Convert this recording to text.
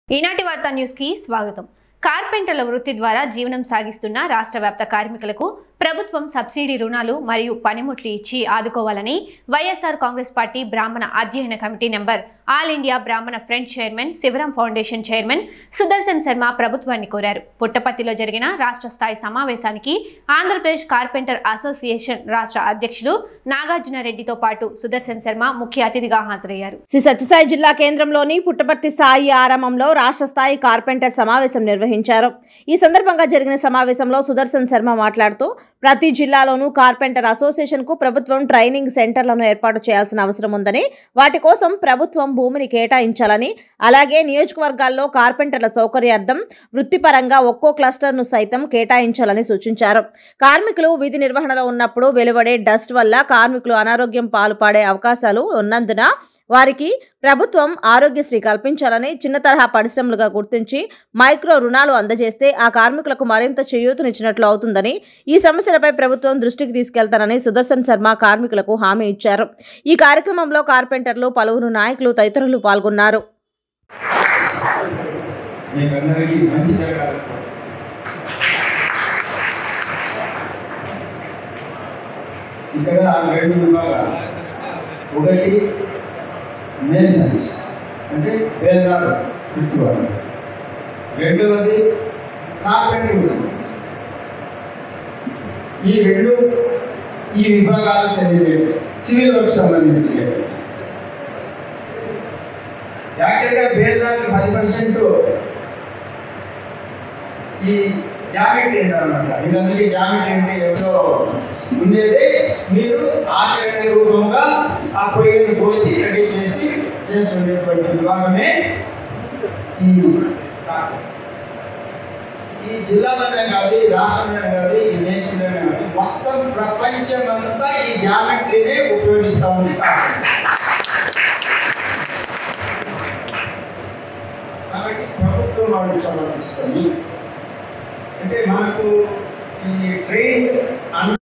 ఈనాటి వార్తా న్యూస్ కి స్వాగతం కార్పెంటర్ల వృత్తి ద్వారా జీవనం సాగిస్తున్న రాష్ట్ర వ్యాప్త కార్మికులకు ప్రభుత్వం సబ్సిడీ రుణాలు మరియు పనిముట్లు ఇచ్చి ఆదుకోవాలని వైఎస్ఆర్ కాంగ్రెస్ పార్టీ బ్రాహ్మణ అధ్యయన కమిటీ నెంబర్ ఆల్ ఇండియా బ్రాహ్మణ front chairman Sivaram foundation chairman Sudarshan Sharma ప్రభుత్వాన్ని కోరారు పుట్టపర్తిలో జరిగిన రాష్ట్ర స్థాయి సమావేశానికి ఆంధ్రప్రదేశ్ కార్పెంటర్ అసోసియేషన్ రాష్ట్ర అధ్యక్షులు నాగార్జున రెడ్డితో పాటు సుదర్శన్ శర్మ ముఖ్య అతిథిగా హాజరయ్యారు శ్రీ సత్యసాయి జిల్లా కేంద్రంలోని పుట్టపర్తి సాయి ఆరామంలో రాష్ట్ర స్థాయి కార్పెంటర్ సమావేశం నిర్వహించారు ఈ సందర్భంగా జరిగిన సమావేశంలో సుదర్శన్ శర్మ మాట్లాడుతూ ప్రతి జిల్లాలోనూ కార్పెంటర్ అసోసియేషన్కు ప్రభుత్వం ట్రైనింగ్ సెంటర్లను ఏర్పాటు చేయాల్సిన అవసరం ఉందని వాటి కోసం ప్రభుత్వం భూమిని కేటాయించాలని అలాగే నియోజకవర్గాల్లో కార్పెంటర్ల సౌకర్యార్థం వృత్తిపరంగా ఒక్కో క్లస్టర్ను సైతం కేటాయించాలని సూచించారు కార్మికులు విధి నిర్వహణలో ఉన్నప్పుడు వెలువడే డస్ట్ వల్ల కార్మికులు అనారోగ్యం పాల్పడే అవకాశాలు ఉన్నందున వారికి ప్రభుత్వం ఆరోగ్యశ్రీ కల్పించాలని చిన్న తరహా పరిశ్రమలుగా గుర్తించి మైక్రో రుణాలు అందజేస్తే ఆ కార్మికులకు మరింత చేయూతనిచ్చినట్లు అవుతుందని ఈ సమస్యలపై ప్రభుత్వం దృష్టికి తీసుకెళ్తానని సుదర్శన్ శర్మ కార్మికులకు హామీ ఇచ్చారు ఈ కార్యక్రమంలో కార్పెంటర్లు పలువురు నాయకులు తదితరులు పాల్గొన్నారు మీకందరికీ మంచి జరగాలి ఇక్కడ రెండు విభాగాలు ఒకటి మేసన్స్ అంటే పేదాలు వృత్తివారు రెండవది కార్పెంటర్ వృత్తి ఈ రెండు ఈ విభాగాలు చదివే సివిల్ వర్క్ సంబంధించి యాక్చువల్గా పేదాలకు పది పర్సెంట్ ఈ జామెట్రీ అనమాట వీళ్ళందరికీ జామెట్రీ అంటే ఎవరో ఉండేది మీరు ఆచరణ రూపంగా ఆ పొయ్యిని పోసి రెడీ చేసి చేస్తున్నటువంటి విభాగమే ఈ ఈ జిల్లాలోనే కాదు ఈ రాష్ట్రంలోనే కాదు ఈ దేశంలోనే కాదు మొత్తం ప్రపంచమంతా ఈ జామెట్రీనే ఉపయోగిస్తూ ఉంది కాబట్టి ప్రభుత్వం వాళ్ళు చొరవ తీసుకొని అంటే మనకు ఈ ట్రైన్